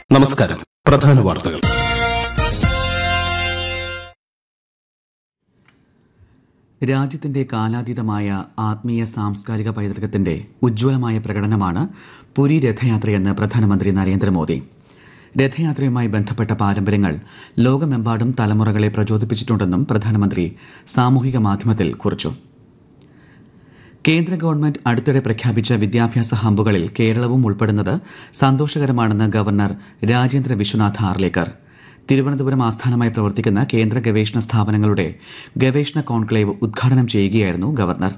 നമസ്കാരം പ്രധാന വാർത്തകൾ രാജ്യത്തിന്റെ കാലാതീതമായ ആത്മീയ സാംസ്കാരിക പൈതൃകത്തിന്റെ ഉജ്ജ്വലമായ പ്രകടനമാണ് പുരി രഥയാത്രയെന്ന് പ്രധാനമന്ത്രി നരേന്ദ്രമോദി രഥയാത്രയുമായി ബന്ധപ്പെട്ട പാരമ്പര്യങ്ങൾ ലോകമെമ്പാടും തലമുറകളെ പ്രചോദിപ്പിച്ചിട്ടുണ്ടെന്നും പ്രധാനമന്ത്രി സാമൂഹിക മാധ്യമത്തിൽ കുറിച്ചു കേന്ദ്ര ഗവൺമെന്റ് അടുത്തിടെ പ്രഖ്യാപിച്ച വിദ്യാഭ്യാസ ഹമ്പുകളിൽ കേരളവും ഉൾപ്പെടുന്നത് സന്തോഷകരമാണെന്ന് ഗവർണർ രാജേന്ദ്ര വിശ്വനാഥ് ആർലേക്കർ തിരുവനന്തപുരം ആസ്ഥാനമായി പ്രവർത്തിക്കുന്ന കേന്ദ്ര ഗവേഷണ സ്ഥാപനങ്ങളുടെ ഗവേഷണ കോൺക്ലേവ് ഉദ്ഘാടനം ചെയ്യുകയായിരുന്നു ഗവർണർ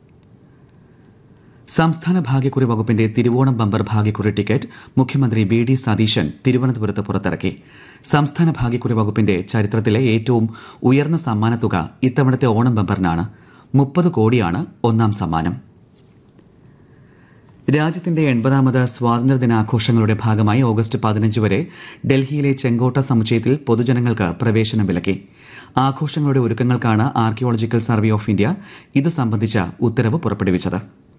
സംസ്ഥാന ഭാഗ്യക്കുറി വകുപ്പിന്റെ തിരുവോണം ബമ്പർ ഭാഗ്യക്കുറി ടിക്കറ്റ് മുഖ്യമന്ത്രി വി ഡി സതീശൻ തിരുവനന്തപുരത്ത് പുറത്തിറക്കി സംസ്ഥാന ഭാഗ്യക്കുറി വകുപ്പിന്റെ ചരിത്രത്തിലെ ഏറ്റവും ഉയർന്ന സമ്മാനത്തുക ഇത്തവണത്തെ ഓണം ബമ്പറിനാണ് മുപ്പത് കോടിയാണ് ഒന്നാം സമ്മാനം രാജ്യത്തിന്റെ എൺപതാമത് സ്വാതന്ത്ര്യദിനാഘോഷങ്ങളുടെ ഭാഗമായി ഓഗസ്റ്റ് പതിനഞ്ച് വരെ ഡൽഹിയിലെ ചെങ്കോട്ട സമുച്ചയത്തിൽ പൊതുജനങ്ങൾക്ക് പ്രവേശനം വിലക്കി ആഘോഷങ്ങളുടെ ഒരുക്കങ്ങൾക്കാണ് ആർക്കിയോളജിക്കൽ സർവേ ഓഫ് ഇന്ത്യ ഇത് സംബന്ധിച്ച ഉത്തരവ് പുറപ്പെടുവിച്ചത്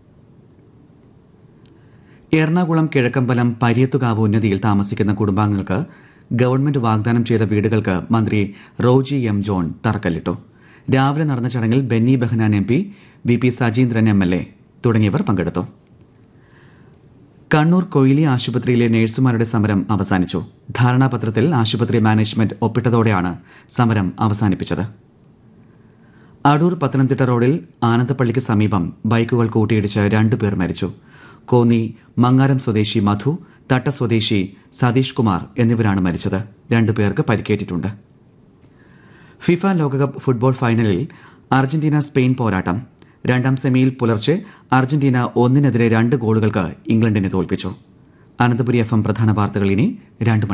എറണാകുളം കിഴക്കമ്പലം പരിയത്തുകാവ് ഉന്നതിയിൽ താമസിക്കുന്ന കുടുംബാംഗങ്ങൾക്ക് ഗവൺമെന്റ് വാഗ്ദാനം ചെയ്ത വീടുകൾക്ക് മന്ത്രി റോജി എം ജോൺ തറക്കല്ലിട്ടു രാവിലെ നടന്ന ചടങ്ങിൽ Benny Behanan M P V P Sajeendran M L A തുടങ്ങിയവർ പങ്കെടുത്തു കണ്ണൂർ കൊയിലി ആശുപത്രിയിലെ നഴ്സുമാരുടെ സമരം അവസാനിച്ചു ധാരണാപത്രത്തിൽ ആശുപത്രി മാനേജ്മെന്റ് ഒപ്പിട്ടതോടെയാണ് സമരം അവസാനിപ്പിച്ചത് അടൂർ പത്തനംതിട്ട റോഡിൽ ആനന്ദപ്പള്ളിക്ക് സമീപം ബൈക്കുകൾ കൂട്ടിയിടിച്ച് രണ്ടുപേർ മരിച്ചു കോന്നി മങ്ങാരം സ്വദേശി മധു തട്ട സ്വദേശി സതീഷ് കുമാർ എന്നിവരാണ് മരിച്ചത് രണ്ടുപേർക്ക് പരിക്കേറ്റിട്ടുണ്ട് ഫിഫ ലോകകപ്പ് ഫുട്ബോൾ ഫൈനലിൽ അർജന്റീന സ്പെയിൻ പോരാട്ടം രണ്ടാം സെമിയിൽ പുലർച്ചെ അർജന്റീന ഒന്നിനെതിരെ രണ്ട് ഗോളുകൾക്ക് ഇംഗ്ലണ്ടിനെ തോൽപ്പിച്ചു അനന്തപുരി എഫ് എം പ്രധാന വാർത്തകൾ ഇനി രണ്ട് മണി